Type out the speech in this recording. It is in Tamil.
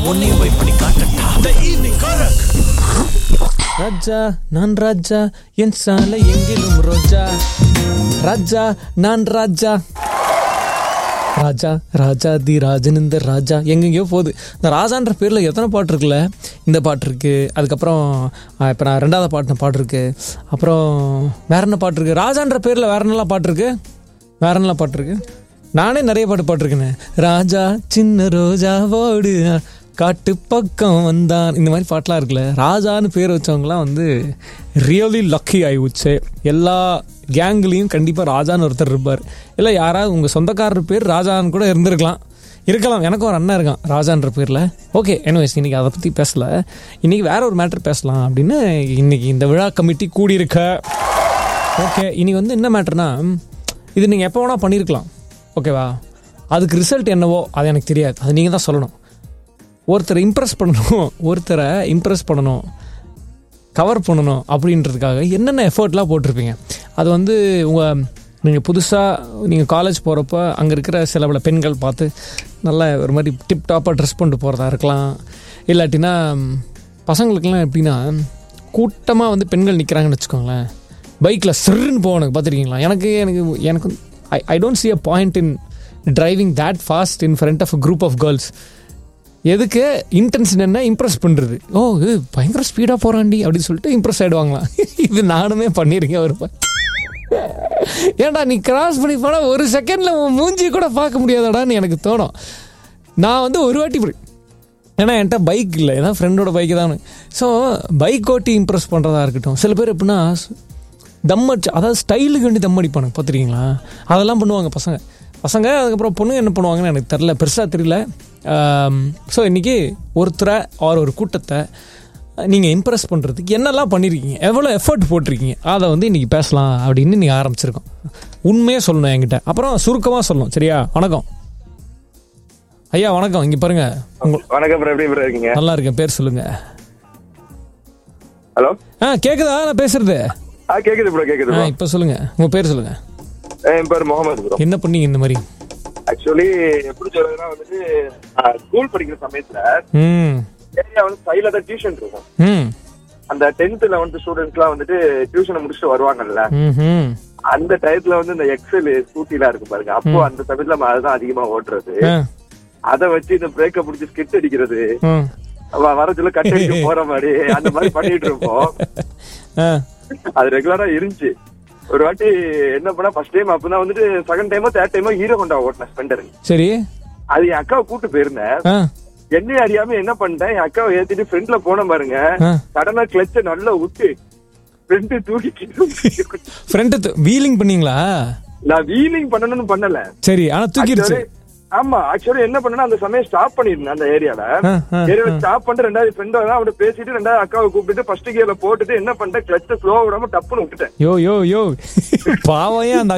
உன்னையும் போய் பண்ணி காட்டட்டா The evening Korak. ராஜா நான் ராஜா என் சாலை எங்கிலும் ரோஜா ராஜா நான் ராஜா ராஜா ராஜா தி ராஜன் இந்த ராஜா எங்கெங்கேயோ போகுது இந்த ராஜான்ற பேரில் எத்தனை பாட்டு இருக்குல்ல இந்த பாட்டு இருக்கு அதுக்கப்புறம் இப்போ நான் ரெண்டாவது பாட்டு பாட்டு இருக்கு அப்புறம் வேற என்ன பாட்டு இருக்கு ராஜான்ற பேரில் வேற என்னலாம் பாட்டு இருக்கு வேற என்னலாம் பாட்டு இருக்கு நானே நிறைய பாட்டு பாட்டிருக்கேனே ராஜா சின்ன ரோஜா ஓடு காட்டு பக்கம் வந்தான் இந்த மாதிரி பாட்டெலாம் இருக்குல்ல ராஜான்னு பேர் வச்சவங்கலாம் வந்து ரியலி லக்கி ஆயிடுச்சு எல்லா கேங்லேயும் கண்டிப்பாக ராஜான்னு ஒருத்தர் இருப்பார் இல்லை யாராவது உங்கள் சொந்தக்காரர் பேர் ராஜான்னு கூட இருந்திருக்கலாம் இருக்கலாம் எனக்கும் ஒரு அண்ணன் இருக்கான் ராஜான்ற பேரில் ஓகே எனிவேஸ் இன்னைக்கு அதை பற்றி பேசல இன்னைக்கு வேற ஒரு மேட்டர் பேசலாம் அப்படின்னு இன்னைக்கு இந்த விழா கமிட்டி கூடியிருக்க ஓகே இனி வந்து என்ன மேட்டர்னா இது நீங்கள் எப்போ வேணால் பண்ணியிருக்கலாம் ஓகேவா அதுக்கு ரிசல்ட் என்னவோ அது எனக்கு தெரியாது அது நீங்கள் தான் சொல்லணும் ஒருத்தரை இம்ப்ரெஸ் பண்ணணும் ஒருத்தரை இம்ப்ரெஸ் பண்ணணும் கவர் பண்ணணும் அப்படின்றதுக்காக என்னென்ன எஃபர்ட்லாம் போட்டிருப்பீங்க அது வந்து உங்கள் நீங்கள் புதுசாக நீங்கள் காலேஜ் போகிறப்ப அங்கே இருக்கிற சில பல பெண்கள் பார்த்து நல்ல ஒரு மாதிரி டிப் டாப்பாக ட்ரெஸ் பண்ணிட்டு போகிறதா இருக்கலாம் இல்லாட்டினா ம், பசங்களுக்கெல்லாம் எப்படின்னா கூட்டமாக வந்து பெண்கள் நிற்கிறாங்கன்னு வச்சுக்கோங்களேன் பைக்கில் சிறுன்னு போகணும் பார்த்துருக்கீங்களா எனக்கு எனக்கு எனக்கு I I don't see a point in driving that fast in front of a group of girls எதுக்கு இன்டென்ஷன் என்ன இம்ப்ரெஸ் பண்ணுறது ஓ இது பயங்கர ஸ்பீடாக போகிறாண்டி அப்படின்னு சொல்லிட்டு இம்ப்ரெஸ் ஆகிடுவாங்களாம் இது நானுமே பண்ணியிருக்கேன் ஒரு ப- ஏன்டா நீ கிராஸ் பண்ணி போனால் ஒரு செகண்டில் உன் மூஞ்சி கூட பார்க்க முடியாதாடான்னு எனக்கு தோணும் நான் வந்து ஒரு வாட்டி இப்படி ஏன்னா என்கிட்ட பைக் இல்லை ஏன்னா ஃப்ரெண்டோட பைக்கு தான் ஸோ பைக் ஓட்டி இம்ப்ரெஸ் பண்ணுறதா இருக்கட்டும் சில பேர் எப்படின்னா தம் அடிச்சு அதாவது ஸ்டைலுக்கு வேண்டி தம் அடிப்பானுங்க பார்த்துருக்கீங்களா அதெல்லாம் பண்ணுவாங்க பசங்க பசங்க அதுக்கப்புறம் பொண்ணுங்க என்ன பண்ணுவாங்கன்னு எனக்கு தெரில பெருசாக தெரியல ஸோ இன்றைக்கி ஒருத்தரை ஆர் ஒரு கூட்டத்தை நீங்கள் இம்ப்ரெஸ் பண்ணுறதுக்கு என்னெல்லாம் பண்ணியிருக்கீங்க எவ்வளோ எஃபர்ட் போட்டிருக்கீங்க அதை வந்து இன்றைக்கி பேசலாம் அப்படின்னு நீங்கள் ஆரம்பிச்சிருக்கோம் உண்மையாக சொல்லணும் என்கிட்ட அப்புறம் சுருக்கமாக சொல்லணும் சரியா வணக்கம் ஐயா வணக்கம் இங்கே பாருங்க உங்க வணக்கம் bro. எப்படி bro இருக்கீங்க நல்லா இருக்கேன் பேர் சொல்லுங்க ஹலோ ஆ கேக்குதா நான் பேசுறது ஆ கேக்குது ப்ரோ கேக்குது ஆ ப்ரோ இப்போ சொல்லுங்க உங்க பேர் சொல்லுங்க என் பேர் முகமது ப்ரோ என்ன பண்ணீங்க இந்த மாதிரி ஆக்சுவலி எப்படி சொல்றதுன்னா வந்துட்டு ஸ்கூல் படிக்கிற சமயத்துல ம் ஏரியா வந்து சைட்ல தான் டியூஷன் இருக்கும் ம் அந்த டென்த் லெவன்த் ஸ்டூடெண்ட்ஸ்லாம் வந்துட்டு டியூஷனை முடிச்சுட்டு வருவாங்கல்ல ம்ஹும். அந்த டயத்துல வந்து இந்த எக்ஸல் ஸ்கூட்டி எல்லாம் இருக்கு பாருங்க அப்போ அந்த சமயத்துல நம்ம அதுதான் அதிகமா ஓட்டுறது ஆ, அதை வச்சு இந்த பிரேக்க பிடிச்சி ஸ்கிட் அடிக்கிறது ம். வ- வர சொல்ல கட் அடிக்க போற மாதிரி அந்த மாதிரி பண்ணிட்டு இருப்போம் ஆ, அது ரெகுலரா இருந்துச்சு ஒரு வாட்டி என்ன பண்ணா ஃபர்ஸ்ட் டைம் அப்பதான் வந்துட்டு செகண்ட் டைமோ தேர்ட் டைமோ ஹீரோ கொண்டா ஓட்டினேன் ஸ்பெண்டர் சரி அது என் அக்காவை கூட்டு போயிருந்தேன் ஆ, என்னையும் அறியாம என்ன பண்ணிட்டேன் என் அக்காவை ஏத்திட்டு ஃப்ரெண்ட்ல போன பாருங்க ஆ. சடனா கிளச்ச நல்லா விட்டு ஃப்ரெண்டு தூக்கிட்டு ஃப்ரண்ட் வீலிங் பண்ணீங்களா நான் வீலிங் பண்ணணும்னு பண்ணல சரி ஆனா தூக்கிடுச்சு Actually- ஆமா ஆக்சுவலி என்ன பண்ணனா அந்த சமயம் ஸ்டாப் பண்ணிருந்தேன் அந்த ஏரியால ஆ, ஆ, ஏரியால ஸ்டாப் பண்ணிட்டு ரெண்டாவது ஃப்ரெண்ட் தான் அவட பேசிட்டு ரெண்டாவது அக்காவை கூப்பிட்டு ஃபர்ஸ்ட் கியர்ல போட்டுட்டு என்ன பண்ணிட்டேன் கிளச்ச ஸ்லோ விடாம டப்புன்னு விட்டுட்டேன் யோ யோ யோ பாவம் ஏன் அந்த